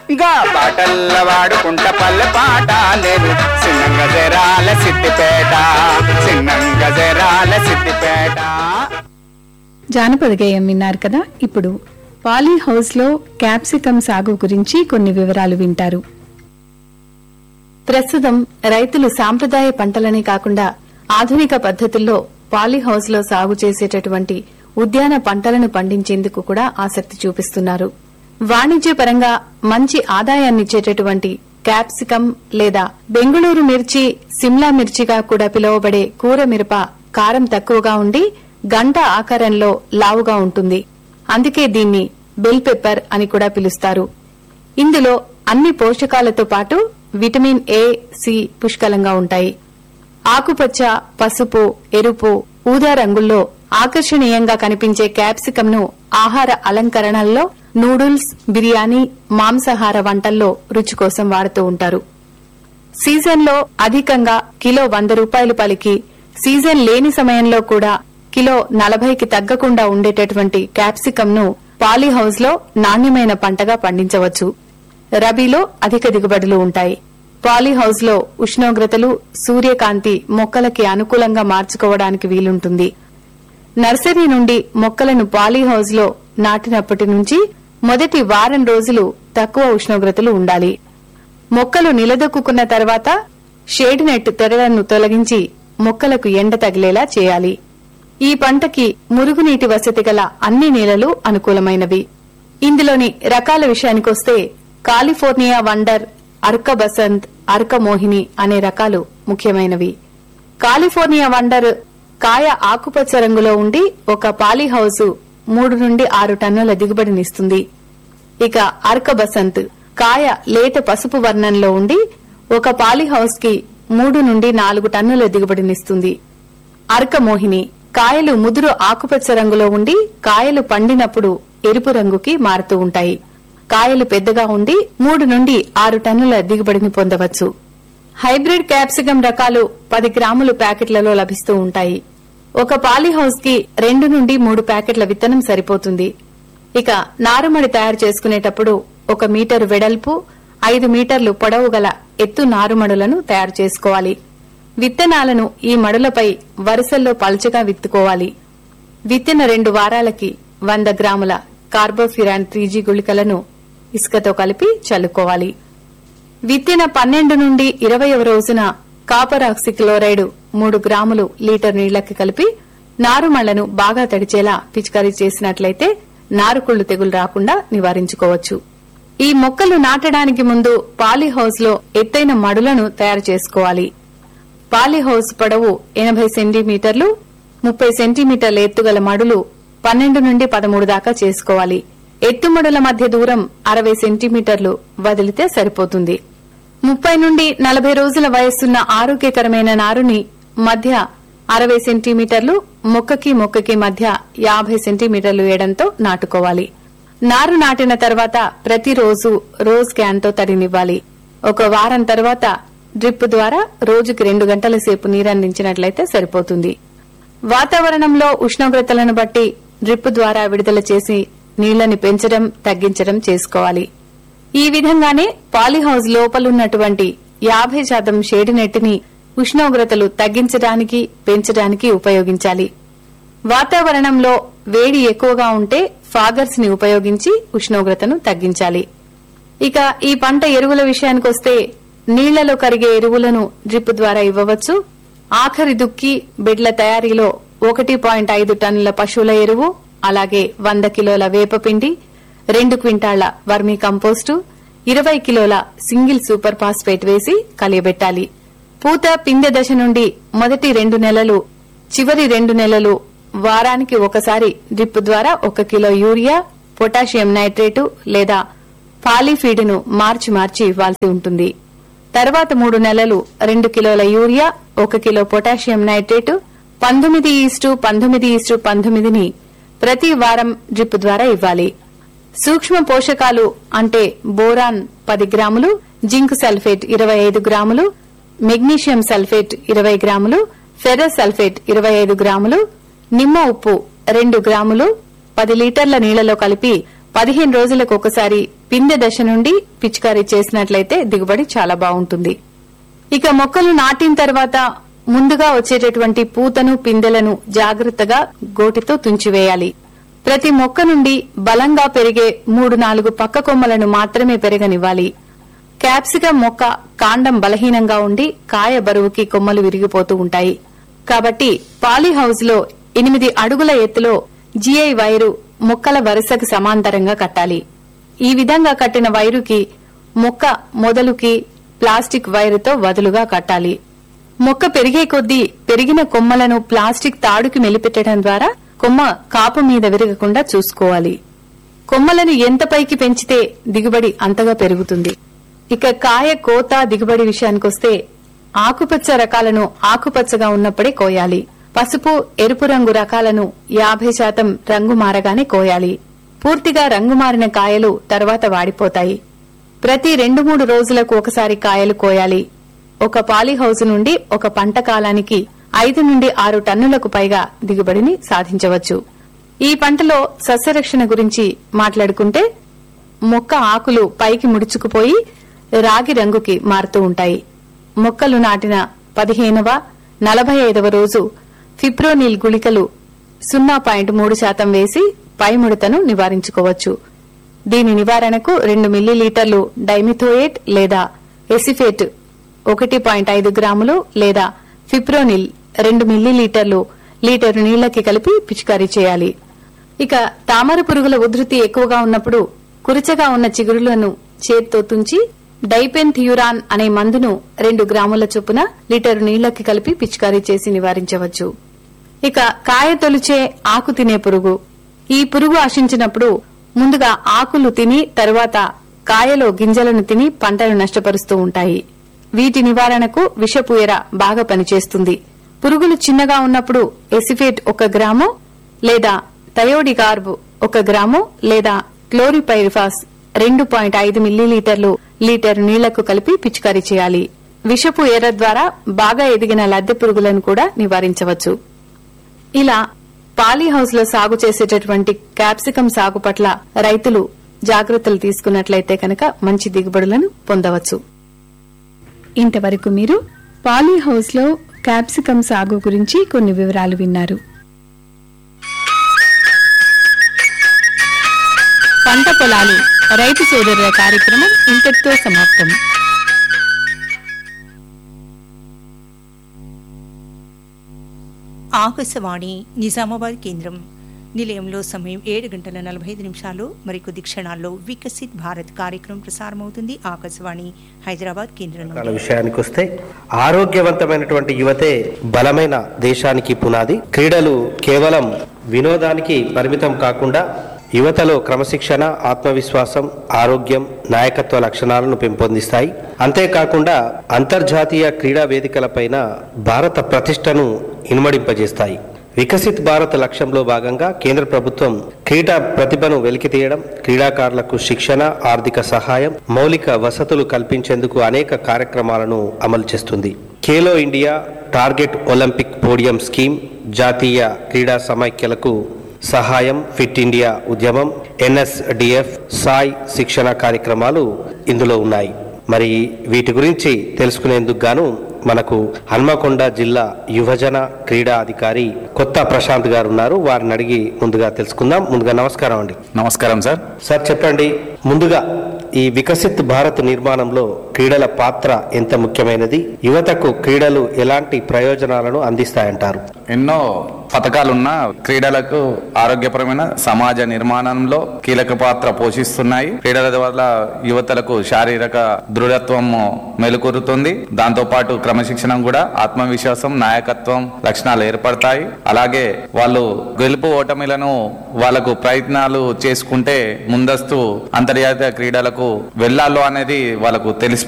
గా పాటల్ల వాడుకుంట పల్లె పాట లేదు చిన్నంగ జరాల సిద్దిపేట చిన్నంగ జరాల సిద్దిపేట జానపద గేయం విన్నారు కదా ఇప్పుడు పాలీ హౌస్ లో క్యాప్సికం సాగు గురించి కొన్ని వివరాలు వింటారు ప్రస్తుతం రైతులు సాంప్రదాయ పంటలనే కాకుండా ఆధునిక పద్ధతుల్లో పాలీ హౌస్ లో సాగు చేసేటటువంటి ఉద్యాన పంటలను పండించేందుకు కూడా ఆసక్తి చూపిస్తున్నారు వాణిజ్యపరంగా మంచి ఆదాయాన్నిచ్చేటటువంటి క్యాప్సికం లేదా బెంగుళూరు మిర్చి సిమ్లా మిర్చిగా కూడా పిలువబడే కూర మిరప కారం తక్కువగా ఉండి గంట ఆకారంలో లావుగా ఉంటుంది అందుకే దీన్ని బెల్ పెప్పర్ అని కూడా పిలుస్తారు ఇందులో అన్ని పోషకాలతో పాటు విటమిన్ ఏ సి పుష్కలంగా ఉంటాయి ఆకుపచ్చ పసుపు ఎరుపు ఊదా రంగుల్లో ఆకర్షణీయంగా కనిపించే క్యాప్సికం ను ఆహార అలంకరణల్లో నూడిల్స్ బిర్యానీ మాంసాహార వంటల్లో రుచి కోసం వాడుతూ ఉంటారు సీజన్లో అధికంగా కిలో వంద రూపాయలు పలికి సీజన్ లేని సమయంలో కూడా కిలో నలభైకి తగ్గకుండా ఉండేటటువంటి క్యాప్సికం ను పాలీహౌస్ లో నాణ్యమైన పంటగా పండించవచ్చు రబీలో అధిక దిగుబడులు ఉంటాయి పాలీహౌస్ లో ఉష్ణోగ్రతలు సూర్యకాంతి మొక్కలకి అనుకూలంగా మార్చుకోవడానికి వీలుంటుంది నర్సరీ నుండి మొక్కలను పాలీహౌస్ లో నాటినప్పటి నుంచి మొదటి వారం రోజులు తక్కువ ఉష్ణోగ్రతలు ఉండాలి మొక్కలు నిలదొక్కున్న తర్వాత షేడ్ నెట్ తెరలను తొలగించి మొక్కలకు ఎండ తగిలేలా చేయాలి ఈ పంటకి మురుగునీటి వసతి గల అన్ని నేలలు అనుకూలమైనవి ఇందులోని రకాల విషయానికొస్తే కాలిఫోర్నియా వండర్ అర్క బసంత్ అర్క మోహిని అనే రకాలు ముఖ్యమైనవి కాలిఫోర్నియా వండర్ కాయ ఆకుపచ్చ రంగులో ఉండి ఒక పాలీహౌస్ మూడు నుండి ఆరు టన్నుల దిగుబడినిస్తుంది ఇక అర్క బసంత్ కాయ లేత పసుపు వర్ణంలో ఉండి ఒక పాలీహౌస్ కి మూడు నుండి నాలుగు టన్నుల దిగుబడినిస్తుంది అర్క మోహిని కాయలు ముదురు ఆకుపచ్చ రంగులో ఉండి కాయలు పండినప్పుడు ఎరుపు రంగుకి మారుతూ ఉంటాయి కాయలు పెద్దగా ఉండి మూడు నుండి ఆరు టన్నుల దిగుబడిని పొందవచ్చు హైబ్రిడ్ క్యాప్సికం రకాలు పది గ్రాములు ప్యాకెట్లలో లభిస్తూ ఉంటాయి ఒక పాలీహౌస్ కి రెండు నుండి మూడు ప్యాకెట్ల విత్తనం సరిపోతుంది ఇక నారుమడి తయారు చేసుకునేటప్పుడు ఒక మీటరు వెడల్పు ఐదు మీటర్లు పొడవు గల ఎత్తు నారుమడులను తయారు చేసుకోవాలి విత్తనాలను ఈ మడులపై వరుసల్లో పలుచగా విత్తుకోవాలి విత్తిన రెండు వారాలకి వంద గ్రాముల కార్బోఫిరాన్ త్రీజీ గుళికలను ఇసుకతో కలిపి చల్లుకోవాలి విత్తిన పన్నెండు నుండి ఇరవయవ రోజున కాపర్ ఆక్సిక్లోరైడ్ మూడు గ్రాములు లీటర్ నీళ్లకి కలిపి నారుమళ్లను బాగా తడిచేలా పిచికారీ చేసినట్లయితే నారుకుళ్ళు తెగులు రాకుండా నివారించుకోవచ్చు ఈ మొక్కలు నాటడానికి ముందు పాలీహౌస్ లో ఎత్తైన మడులను తయారు చేసుకోవాలి పాలీహౌస్ పొడవు ఎనభై సెంటీమీటర్లు ముప్పై సెంటీమీటర్ల ఎత్తుగల మడులు పన్నెండు నుండి పదమూడు దాకా చేసుకోవాలి ఎత్తుమడుల మధ్య దూరం అరవై సెంటీమీటర్లు వదిలితే సరిపోతుంది ముప్పై నుండి నలభై రోజుల వయస్సున్న ఆరోగ్యకరమైన నారుని మధ్య అరవై సెంటీమీటర్లు మొక్కకి మొక్కకి మధ్య యాభై సెంటీమీటర్లు వేయడంతో నాటుకోవాలి నారు నాటిన తర్వాత ప్రతిరోజు రోజ్ క్యాన్తో తడినివ్వాలి ఒక వారం తర్వాత డ్రిప్ ద్వారా రోజుకి రెండు గంటల సేపు నీరందించినట్లయితే సరిపోతుంది వాతావరణంలో ఉష్ణోగ్రతలను బట్టి డ్రిప్ ద్వారా విడుదల చేసి నీళ్లని పెంచడం తగ్గించడం చేసుకోవాలి ఈ విధంగానే పాలీహౌస్ లోపలున్నటువంటి యాభై శాతం షేడ్ నెట్టిని ఉష్ణోగ్రతలు తగ్గించడానికి పెంచడానికి ఉపయోగించాలి వాతావరణంలో వేడి ఎక్కువగా ఉంటే ఫాగర్స్ ని ఉపయోగించి ఉష్ణోగ్రతను తగ్గించాలి ఇక ఈ పంట ఎరువుల విషయానికొస్తే నీళ్లలో కరిగే ఎరువులను డ్రిప్ ద్వారా ఇవ్వవచ్చు ఆఖరి దుక్కి బెడ్ల తయారీలో ఒకటి పాయింట్ ఐదు టన్నుల పశువుల ఎరువు అలాగే వంద కిలోల వేపపిండి రెండు క్వింటాళ్ల వర్మీ కంపోస్టు ఇరవై కిలోల సింగిల్ సూపర్ ఫాస్ఫేట్ వేసి కలియబెట్టాలి పూత పిందె దశ నుండి మొదటి రెండు నెలలు చివరి రెండు నెలలు వారానికి ఒకసారి డ్రిప్ ద్వారా ఒక కిలో యూరియా పొటాషియం నైట్రేటు లేదా పాలీఫీడ్ను మార్చి మార్చి ఇవ్వాల్సి ఉంటుంది తర్వాత మూడు నెలలు రెండు కిలోల యూరియా ఒక కిలో పొటాషియం నైట్రేటు పంతొమ్మిది ఈస్టు పంతొమ్మిది ఈస్టు పంతొమ్మిదిని ప్రతి వారం డ్రిప్ ద్వారా ఇవ్వాలి సూక్ష్మ పోషకాలు అంటే బోరాన్ పది గ్రాములు జింక్ సల్ఫేట్ ఇరవై ఐదు గ్రాములు మెగ్నీషియం సల్ఫేట్ ఇరవై గ్రాములు ఫెరస్ సల్ఫేట్ ఇరవై ఐదు గ్రాములు నిమ్మ ఉప్పు రెండు గ్రాములు పది లీటర్ల నీళ్లలో కలిపి పదిహేను రోజులకు ఒకసారి పిందె దశ నుండి పిచికారీ చేసినట్లయితే దిగుబడి చాలా బాగుంటుంది ఇక మొక్కలు నాటిన తర్వాత ముందుగా వచ్చేటటువంటి పూతను పిందెలను జాగ్రత్తగా గోటితో తుంచివేయాలి ప్రతి మొక్క నుండి బలంగా పెరిగే మూడు నాలుగు పక్క కొమ్మలను మాత్రమే పెరగనివ్వాలి క్యాప్సికం మొక్క కాండం బలహీనంగా ఉండి కాయ బరువుకి కొమ్మలు విరిగిపోతూ ఉంటాయి కాబట్టి పాలీహౌస్ లో ఎనిమిది అడుగుల ఎత్తులో జిఐ వైరు మొక్కల వరుసకు సమాంతరంగా కట్టాలి ఈ విధంగా కట్టిన వైరుకి మొక్క మొదలుకి ప్లాస్టిక్ వైరుతో వదులుగా కట్టాలి మొక్క పెరిగే కొద్దీ పెరిగిన కొమ్మలను ప్లాస్టిక్ తాడుకి మెలిపెట్టడం ద్వారా కొమ్మ కాపు మీద విరగకుండా చూసుకోవాలి కొమ్మలను ఎంత పైకి పెంచితే దిగుబడి అంతగా పెరుగుతుంది ఇక కాయ కోత దిగుబడి విషయానికొస్తే ఆకుపచ్చ రకాలను ఆకుపచ్చగా ఉన్నప్పుడే కోయాలి పసుపు ఎరుపు రంగు రకాలను యాభై శాతం రంగు మారగానే కోయాలి పూర్తిగా రంగు మారిన కాయలు తర్వాత వాడిపోతాయి ప్రతి రెండు మూడు రోజులకు ఒకసారి కాయలు కోయాలి ఒక పాలీహౌస్ నుండి ఒక పంట కాలానికి ఐదు నుండి ఆరు టన్నులకు పైగా దిగుబడిని సాధించవచ్చు ఈ పంటలో సస్యరక్షణ గురించి మాట్లాడుకుంటే మొక్క ఆకులు పైకి ముడుచుకుపోయి రాగి రంగుకి మారుతూ ఉంటాయి మొక్కలు నాటిన పదిహేనవ నలభై ఐదవ రోజు ఫిప్రోనిల్ గుళికలు సున్నా పాయింట్ మూడు శాతం వేసి పై ముడతను నివారించుకోవచ్చు దీని నివారణకు రెండు మిల్లీలీటర్లు డైమిథోయేట్ లేదా ఎసిఫేట్ ఒకటి పాయింట్ ఐదు గ్రాములు లేదా ఫిప్రోనిల్ రెండు మిల్లీలీటర్లు లీటరు నీళ్లకి కలిపి పిచికారీ చేయాలి ఇక తామర పురుగుల ఉధృతి ఎక్కువగా ఉన్నప్పుడు కురిచగా ఉన్న చిగురులను చేత్తో తుంచి డైపెన్ థియురాన్ అనే మందును రెండు గ్రాముల చొప్పున లీటరు నీళ్లకి కలిపి పిచికారీ చేసి నివారించవచ్చు ఇక కాయ తొలిచే ఆకు తినే పురుగు ఈ పురుగు ఆశించినప్పుడు ముందుగా ఆకులు తిని తరువాత కాయలో గింజలను తిని పంటను నష్టపరుస్తూ ఉంటాయి వీటి నివారణకు విషపూయర బాగా పనిచేస్తుంది పురుగులు చిన్నగా ఉన్నప్పుడు ఎసిఫేట్ ఒక గ్రాము లేదా థయోడిగార్బ్ ఒక గ్రాము లేదా క్లోరిపైరిఫాస్ రెండు పాయింట్ ఐదు మిల్లీలీటర్లు లీటర్ నీళ్లకు కలిపి పిచికారీ చేయాలి విషపు ఎర్ర ద్వారా బాగా ఎదిగిన లద్దె పురుగులను కూడా నివారించవచ్చు ఇలా పాలీహౌస్ లో సాగు చేసేటటువంటి క్యాప్సికం సాగు పట్ల రైతులు జాగ్రత్తలు తీసుకున్నట్లయితే కనుక మంచి దిగుబడులను పొందవచ్చు ఇంతవరకు మీరు పాలీహౌస్ లో క్యాప్సికం సాగు గురించి కొన్ని వివరాలు విన్నారు పంట పొలాలు రైతు సోదరుల కార్యక్రమం ఇంతటితో సమాప్తం ఆకాశవాణి నిజామాబాద్ కేంద్రం నిలయంలో సమయం ఏడు గంటల నలభై ఐదు నిమిషాలు మరికొద్ది క్షణాల్లో వికసిత్ భారత్ కార్యక్రమం ప్రసారమవుతుంది ఆకాశవాణి హైదరాబాద్ కేంద్రం నుండి. రకాల విషయానికి వస్తే ఆరోగ్యవంతమైనటువంటి యువతే బలమైన దేశానికి పునాది క్రీడలు కేవలం వినోదానికి పరిమితం కాకుండా యువతలో క్రమశిక్షణ ఆత్మవిశ్వాసం ఆరోగ్యం నాయకత్వ లక్షణాలను పెంపొందిస్తాయి అంతేకాకుండా అంతర్జాతీయ క్రీడా వేదికలపైన భారత ప్రతిష్టను ఇనుమడింపజేస్తాయి వికసిత్ భారత్ లక్ష్యంలో భాగంగా కేంద్ర ప్రభుత్వం క్రీడా ప్రతిభను వెలికితీయడం క్రీడాకారులకు శిక్షణ ఆర్థిక సహాయం మౌలిక వసతులు కల్పించేందుకు అనేక కార్యక్రమాలను అమలు చేస్తుంది Khelo India target Olympic podium scheme జాతీయ క్రీడా సమైక్యలకు సహాయం ఫిట్ ఇండియా ఉద్యమం ఎన్ఎస్డిఎఫ్ సాయ్ శిక్షణ కార్యక్రమాలు ఇందులో ఉన్నాయి మరి వీటి గురించి తెలుసుకునేందుకు గాను మనకు హన్మకొండ జిల్లా యువజన క్రీడా అధికారి కొత్త ప్రశాంత్ గారు ఉన్నారు వారిని అడిగి ముందుగా తెలుసుకుందాం ముందుగా నమస్కారం అండి నమస్కారం సార్ సార్ చెప్పండి ముందుగా ఈ వికసిత్ భారత్ నిర్మాణంలో క్రీడల పాత్ర ఎంత ముఖ్యమైనది యువతకు క్రీడలు ఎలాంటి ప్రయోజనాలను అందిస్తాయంటారు ఎన్నో పథకాలున్న క్రీడలకు ఆరోగ్యపరమైన సమాజ నిర్మాణంలో కీలక పాత్ర పోషిస్తున్నాయి క్రీడల వల్ల యువతలకు శారీరక దృఢత్వం మెలుకొరుతుంది దాంతో పాటు క్రమశిక్షణ కూడా ఆత్మవిశ్వాసం నాయకత్వం లక్షణాలు ఏర్పడతాయి అలాగే వాళ్ళు గెలుపు ఓటమిలను వాళ్ళకు ప్రయత్నాలు చేసుకుంటే ముందస్తు అంతర్జాతీయ క్రీడలకు వెళ్ళాలో అనేది వాళ్ళకు తెలిసిపో